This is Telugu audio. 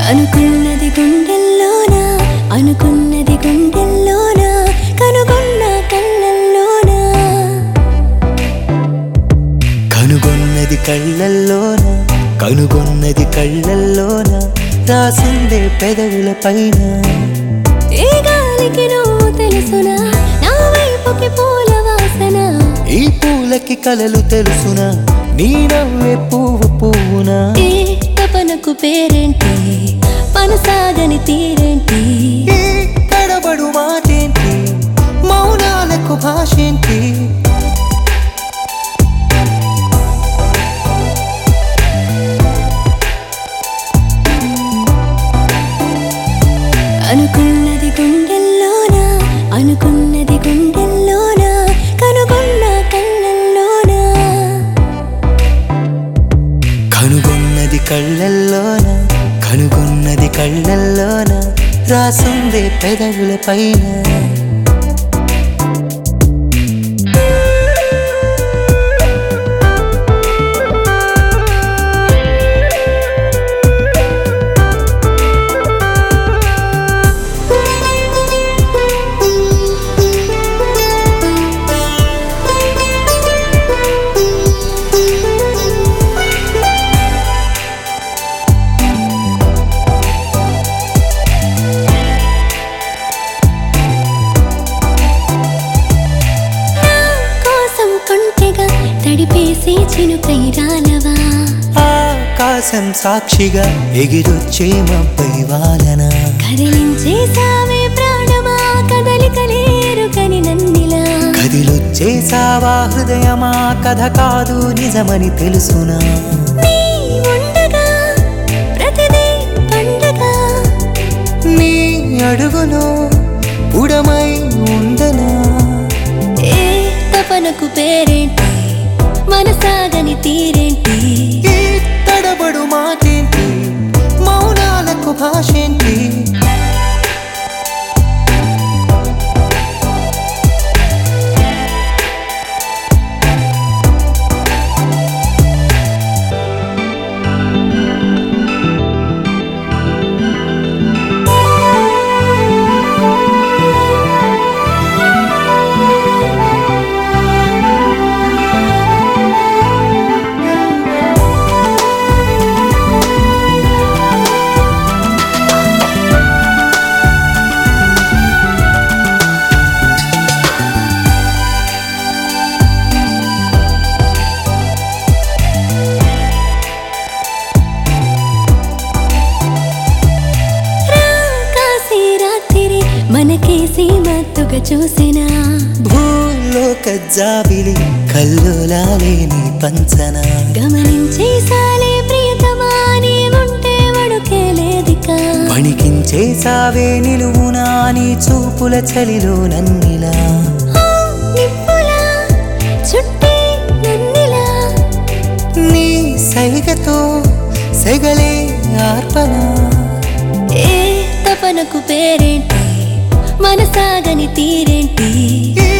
అనుకున్నది గుండెల్లోన అనుకున్నది గుండెల్లోన కనుగొన్న కళ్ళల్లోన కనుగొన్నది కళ్ళల్లోన కనుగొన్నది కళ్ళల్లోన రాసిందే పెదవుల పైన ఏ గాలికి నువ్వు తెలుసునా నా వైపుకి పూల వాసన ఈ పూలకి కలలు తెలుసునా నీ నవ్వే పువ్వు పువ్వునా ఏ తపనకు పేరేంటి పనసాగని తీరేంటి ఈ తడబడు మాటేంటి మౌనాలకు భాషేంటి అనుకున్నది గుండెల్లోన అనుకున్నది గుండెల్లోన కనుగొన్న కళ్ళల్లోన కనుగొన్నది కళ్ళల్లోన కనుగొన్నది కళ్ళల్లోన రాసుందే పెదవుల పైన కోసం కొంటెగా తడిపేసి చినుకై రాలవా ఆకాశం సాక్షిగా ఎగిరొచ్చే మబ్బై వాలన కదిలించేసావే ప్రాణమా కదలికలేరు కని నన్నిలా కదిలొచ్చేసావా హృదయమా కథ కాదు నిజమని తెలుసునా నీ ఉండగా ప్రతిదీ పండగ నీ అడుగులో ఉడమై ఉండనా ఏ తపనకు పేరేంటి మనసాగని తీరేంటి ఈ తడబడు మాటేంటి మౌనాలకు భాషేంటి రా కాసి రాత్రి మనకేసి మత్తుగా చూసినా భూలోక జాబిలి కల్లోలాలే నీ పంచన గమనించేసాలే ప్రియతమా నీ ఉంటే వడుకే లేదికా వణికించేసావే నిలువునా నీ చూపుల చలిలో నన్నిలా ఆ నిప్పులా చుట్టి నన్నిలా నీ సైగతో సెగలే ఆర్పనా ఏ తపనకు పేరేంటి మనసాగని తీరేంటి ఈ